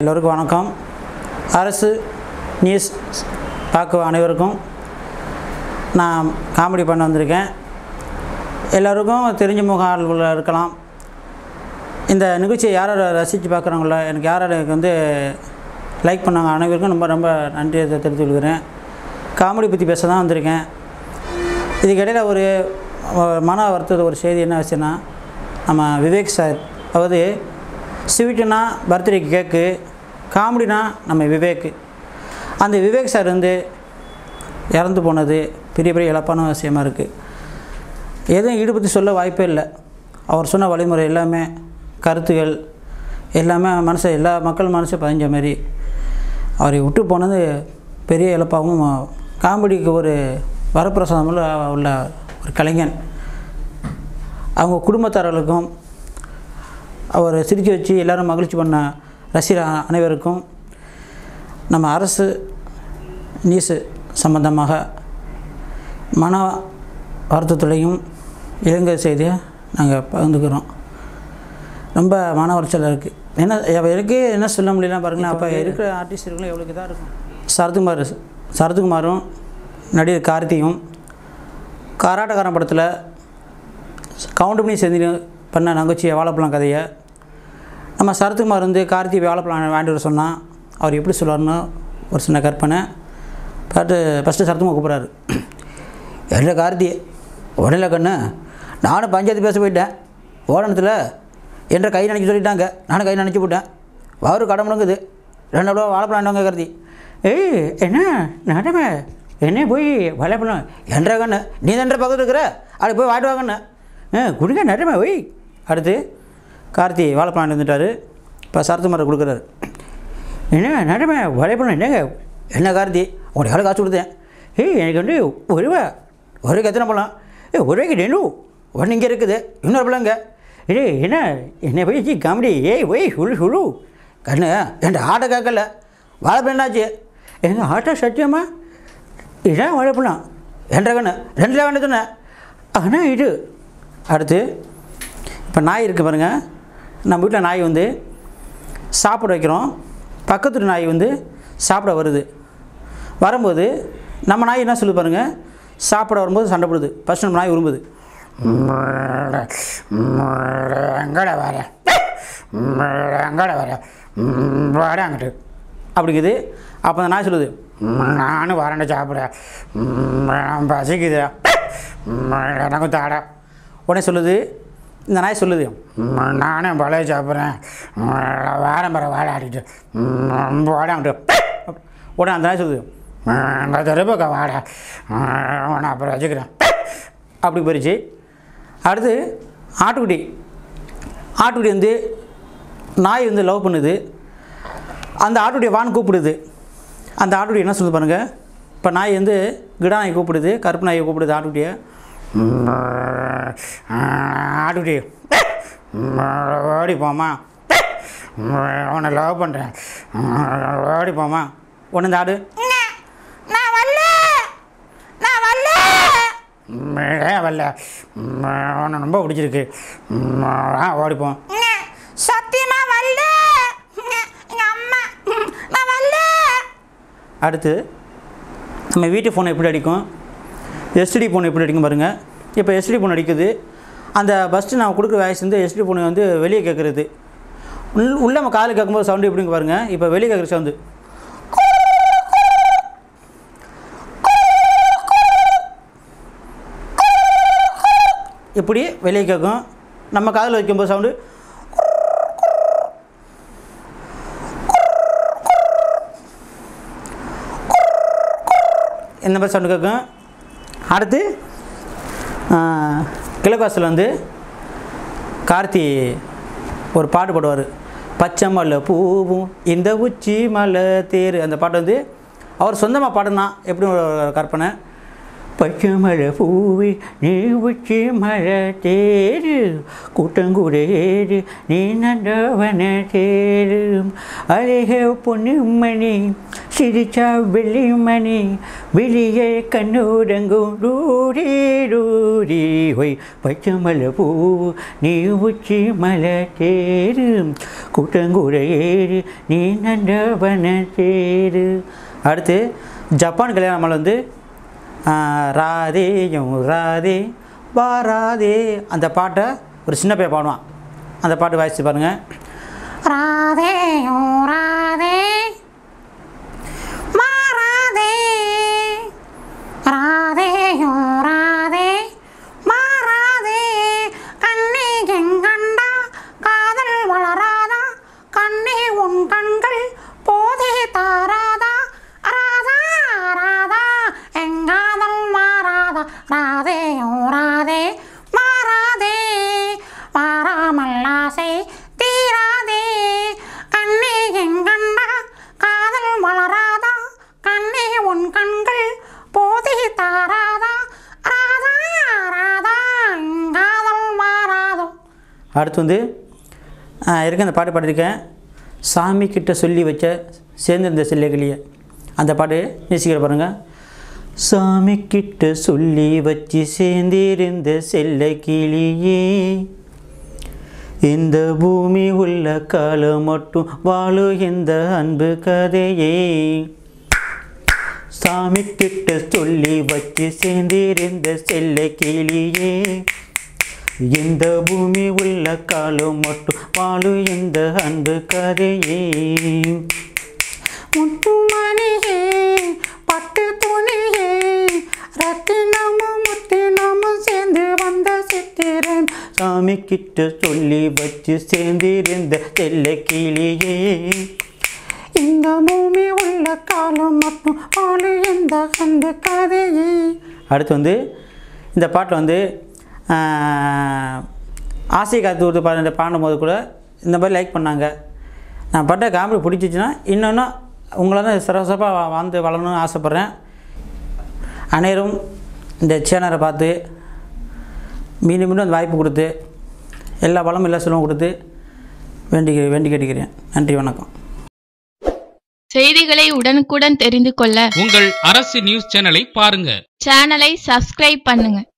எல்லோருக்கும் வணக்கம் அரசு நியூஸ் பார்க்க அனைவருக்கும் நான் காமெடி பண்ண வந்திருக்கேன் எல்லோருக்கும் தெரிஞ்ச முகால்கள் இருக்கலாம் இந்த நிகழ்ச்சியை யார் யார் ரசித்து பார்க்குறாங்களோ எனக்கு யார் யார் எனக்கு வந்து லைக் பண்ணாங்க அனைவருக்கும் ரொம்ப ரொம்ப நன்றியை தெரிவித்துக் கொள்கிறேன் காமெடி பற்றி பேச தான் வந்திருக்கேன் இதுக்கு இடையில ஒரு ஒரு மன வருத்தத்தை ஒரு செய்தி என்ன ஆச்சுன்னா நம்ம விவேக் சார் அதாவது ஸ்வீட்டுனா பர்த்டேக்கு கேக்கு காமெடினா நம்ம விவேக் அந்த விவேக் சார் வந்து இறந்து போனது பெரிய பெரிய இழப்பான விஷயமா இருக்குது எதுவும் ஈடுபடுத்தி சொல்ல வாய்ப்பே இல்லை அவர் சொன்ன வழிமுறை எல்லாமே கருத்துகள் எல்லாமே மனசு எல்லா மக்கள் மனசு பதிஞ்ச மாதிரி அவரை விட்டு போனது பெரிய இழப்பாகவும் காமெடிக்கு ஒரு வரப்பிரசாதம் உள்ள உள்ள ஒரு கலைஞன் அவங்க குடும்பத்தாரர்களுக்கும் அவர் சிரிக்க வச்சு எல்லாரும் மகிழ்ச்சி பண்ண ரசிகர் அனைவருக்கும் நம்ம அரசு நியூஸு சம்பந்தமாக மன வருத்தத்துடையும் இலங்கை செய்தியை நாங்கள் பகிர்ந்துக்கிறோம் ரொம்ப மன உளைச்சலாக இருக்குது என்ன எனக்கு என்ன சொல்ல முடியல பாருங்களேன் அப்போ இருக்கிற ஆர்டிஸ்ட் இருக்கலாம் எவ்வளோக்கு தான் இருக்கும் சரத்குமார் சரத்குமாரும் நடிகர் கார்த்தியும் கராட்டக்காரன் படத்தில் கவுண்ட் பண்ணி செஞ்சு பண்ண நகைச்சியை வாழைப்பழம் கதையை நம்ம சரத்குமார் வந்து கார்த்தி வாழைப்பழம் வாங்கிட்டு வர சொன்னால் அவர் எப்படி சொல்லுவார்னு ஒரு சின்ன கற்பனை பாட்டு ஃபஸ்ட்டு சரத்குமார் கூப்பிட்றாரு என்ன கார்த்தி உடனே கண்ணு நானும் பஞ்சாயத்து பேச போயிட்டேன் ஓடனத்தில் என்ற கை நினைக்க சொல்லிட்டாங்க நானும் கை நினச்சி போட்டேன் வயிறு கடை முடங்குது ரெண்டு ரூபா வாழைப்பழம் வாங்கிட்டு கார்த்தி ஏய் என்ன நடமே என்ன போய் வாழைப்பழம் என்ற கண்ணு நீ தன்ற பக்கத்தில் இருக்கிற அப்படி போய் வாங்கிட்டு வாங்கண்ணு ஆ கொடுங்க நடமே ஒய் அடுத்து கார்த்தி வாழைப்பழம் வாங்கிட்டு வந்துட்டாரு இப்போ சரத்குமார் கொடுக்குறாரு என்ன நடமே வாழைப்பழம் என்னங்க என்ன கார்த்தி உனக்கு எவ்வளோ காசு கொடுத்தேன் ஏய் எனக்கு வந்து ஒரு ரூபா ஒரு ரூபாய்க்கு எத்தனை பழம் ஏ ஒரு ரூபாய்க்கு ரெண்டு ஒன்று இங்கே இருக்குது இன்னொரு பழங்க ஏய் என்ன என்ன போய் காமெடி ஏய் ஒய் சுழு சுழு கண்ணு என் ஆட்டை கேட்கல வாழைப்பழம் என்னாச்சு எங்கள் ஆட்டோ சத்தியமா இதான் வாழைப்பழம் என்ற கண்ணு ரெண்டு ரூபா வேண்டியதுன்னு ஆனால் இது அடுத்து இப்போ நாய் இருக்குது பாருங்கள் நம்ம வீட்டில் நாய் வந்து சாப்பிட வைக்கிறோம் பக்கத்து நாய் வந்து சாப்பிட வருது வரும்போது நம்ம நாய் என்ன சொல்லு பாருங்கள் சாப்பிட வரும்போது சண்டை போடுது ஃபஸ்ட் நம்ம நாய் விரும்புது எங்கட வர எங்கட வர வர அங்கிட்டு அப்படிங்குது அப்போ அந்த நாய் சொல்லுது நானும் வரேன் சாப்பிட பசிக்குது எனக்கு தாடா உடனே சொல்லுது இந்த நாய் சொல்லுது நானும் பழைய சாப்பிட்றேன் வாரம் வர வாழை ஆடிட்டு வாட அங்கிட்டு உடனே அந்த நாய் சொல்லுது இந்த திருப்பக்க வாடா நான் அப்புறம் வச்சுக்கிறேன் அப்படி போயிடுச்சு அடுத்து ஆட்டுக்குட்டி ஆட்டுக்குட்டி வந்து நாய் வந்து லவ் பண்ணுது அந்த ஆட்டுக்குட்டியை வான் கூப்பிடுது அந்த ஆட்டுக்குட்டி என்ன சொல்லுது பாருங்கள் இப்போ நாய் வந்து கிடா நாய் கூப்பிடுது கருப்பு நாயை கூப்பிடுது ஆட்டுக்குட்டியை ஆட்டுக்குட்டி ஓடி போமா உன்னை லவ் பண்ணுறேன் ஓடி போமா உடனே இந்த ஆடு நான் வரல நான் வரல ஏன் வரல உன்னை ரொம்ப பிடிச்சிருக்கு ஆ ஓடிப்போம் சத்தியமா வரல எங்க அம்மா நான் வரல அடுத்து நம்ம வீட்டு ஃபோன் எப்படி அடிக்கும் எஸ்டிடி ஃபோன் எப்படி அடிக்கும் பாருங்கள் இப்போ எஸ்டிடி ஃபோன் அடிக்குது அந்த ஃபஸ்ட்டு நான் கொடுக்குற வாய்ஸ் வந்து எஸ்டிடி ஃபோன் வந்து வெளியே கேட்குறது உள் உள்ளே நம்ம காதில் கேட்கும்போது சவுண்டு எப்படிங்க பாருங்கள் இப்போ வெளியே கேட்குற சவுண்டு இப்படி வெளியே கேட்கும் நம்ம காதில் வைக்கும்போது சவுண்டு இந்த மாதிரி சவுண்டு கேட்கும் அடுத்து கிழக்காசில் வந்து கார்த்தி ஒரு பாட்டு பாடுவார் பச்சை மலை பூவும் இந்த உச்சி மலை தேர் அந்த பாட்டு வந்து அவர் சொந்தமாக பாடுனா எப்படி ஒரு கற்பனை பச்சை மலை பூவி நீ உச்சி மலை தேரு கூட்டங்குடையேறு நீ நண்டவன தேரு அழக பொண்ணு மணி சிரிச்சா வெள்ளிமணி வெளியே கண்ணுடங்கும் ரூடி ரூடி ஒய் பச்சை மலை பூ நீ உச்சி மலை தேரு கூட்டங்கூட ஏறு நீ நண்டவன தேரு அடுத்து ஜப்பான் கல்யாண மலை வந்து ஆ, ராதேயும் ராதே வாராதே அந்த பாட்டை ஒரு சின்ன பையன் பாடுவான் அந்த பாட்டு வாசிச்சு பாருங்கள் ராதே ஓ ராதே மாறாதே ராதே ஓ ராதே மாறாதே கண்ணே எங்கண்டா காதல் வளராதா கண்ணே உன் கண்கள் போதே தாராதா ராதா ராதா எங்காதல் மாறாதா ராதே ஓ ராதே மாறாதே மாறாமல் ஆசை தீராதே கண்ணே எங்கண்டா காதல் வளராதா கண்ணே உன் கண்கள் போதே தாராதா ராதா ராதா எங்காதல் மாறாதோ அடுத்து வந்து ஆ, இருக்க அந்த பாட்டு பாடியிருக்கேன் சாமி கிட்ட சொல்லி வச்ச சேர்ந்திருந்த செல்லைகளிய அந்த பாட்டு நேசிக்கிற பாருங்க சாமி கிட்ட சொல்லி வச்சு சேர்ந்திருந்த செல்ல கிளியே இந்த பூமி உள்ள காலம் மட்டும் வாழும் இந்த அன்பு கதையே சாமி கிட்ட சொல்லி வச்சு சேர்ந்திருந்த செல்ல கிளியே இந்த பூமி உள்ள காலம் மட்டும் வாழும் இந்த அன்பு கதையே முத்துமணியே பட்டு துணியே ரத்தினமும் முத்தினமும் சேர்ந்து வந்த சித்திரன் சாமி கிட்ட சொல்லி வச்சு சேர்ந்திருந்த செல்ல கிளியே இந்த பூமி உள்ள காலம் மட்டும் வாழு இந்த அந்த கதையே அடுத்து வந்து இந்த பாட்டில் வந்து ஆஹ், ஆசை காத்து விட்டு பாடு பாடும்போது கூட இந்த மாதிரி லைக் பண்ணாங்க நான் பட்ட காமெடி பிடிச்சிச்சின்னா இன்னொன்று உங்களை தான் சிறப்பாக வாழ்ந்து வளரணும்னு ஆசைப்பட்றேன் அனைவரும் இந்த சேனலை பார்த்து மீண்டும் மீண்டும் அந்த வாய்ப்பு கொடுத்து எல்லா வளமும் எல்லா செலவும் கொடுத்து வேண்டி வேண்டி கேட்டுக்கிறேன் நன்றி வணக்கம் செய்திகளை உடனுக்குடன் தெரிந்து கொள்ள உங்கள் அரசு நியூஸ் சேனலை பாருங்க சேனலை சப்ஸ்கிரைப் பண்ணுங்க